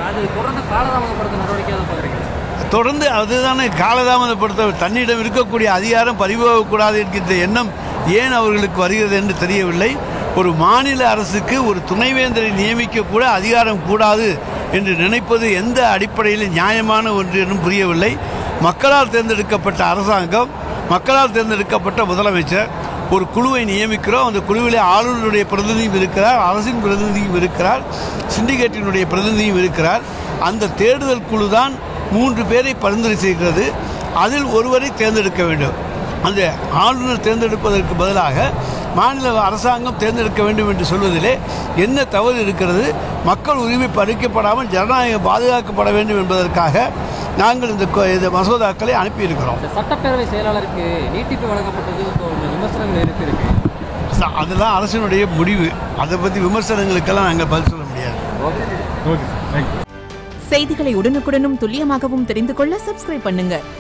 அது தொடர்ந்து காலதாமதப்படுத்த நடவடிக்கை தான் பார்க்குறீங்க தொடர்ந்து அதுதானே காலதாமதப்படுத்த தன்னிடம் இருக்கக்கூடிய அதிகாரம் பறிபோகக்கூடாது என்கின்ற எண்ணம் ஏன் அவர்களுக்கு வருகிறது என்று தெரியவில்லை ஒரு மாநில அரசுக்கு ஒரு துணைவேந்தரை நியமிக்க கூட அதிகாரம் கூடாது என்று நினைப்பது எந்த அடிப்படையில் நியாயமான ஒன்று என்றும் புரியவில்லை மக்களால் தேர்ந்தெடுக்கப்பட்ட அரசாங்கம் மக்களால் தேர்ந்தெடுக்கப்பட்ட முதலமைச்சர் ஒரு குழுவை நியமிக்கிறோம் அந்த குழுவிலே ஆளுநருடைய பிரதிநிதியும் இருக்கிறார் அரசின் பிரதிநிதியும் இருக்கிறார் சிண்டிகேட்டினுடைய பிரதிநிதியும் இருக்கிறார் அந்த தேடுதல் குழு தான் மூன்று பேரை பரிந்துரை செய்கிறது அதில் ஒருவரை தேர்ந்தெடுக்க வேண்டும் அந்த ஆளுநர் தேர்ந்தெடுப்பதற்கு பதிலாக மாநில அரசாங்கம் தேர்ந்தெடுக்க வேண்டும் என்று சொல்வதிலே என்ன தவறு இருக்கிறது மக்கள் உரிமை பறிக்கப்படாமல் ஜனநாயகம் பாதுகாக்கப்பட வேண்டும் என்பதற்காக நாங்கள் இந்த கொ- இந்த மசோதாக்களை அனுப்பியிருக்கிறோம் இந்த சட்டப்பேரவை செயலாளருக்கு நீட்டிப்பு வழங்கப்பட்டது கொஞ்சம் விமர்சனங்கள் எழுப்பியிருக்கு ச- அதெல்லாம் அரசினுடைய முடிவு அதை பற்றி விமர்சனங்களுக்கெல்லாம் நாங்கள் பதில் சொல்ல முடியாது ஓகே ஓகே சார் தேங்க்யூ செய்திகளை உடனுக்குடனும் துல்லியமாகவும் தெரிந்து கொள்ள சப்ஸ்கிரைப் பண்ணுங்க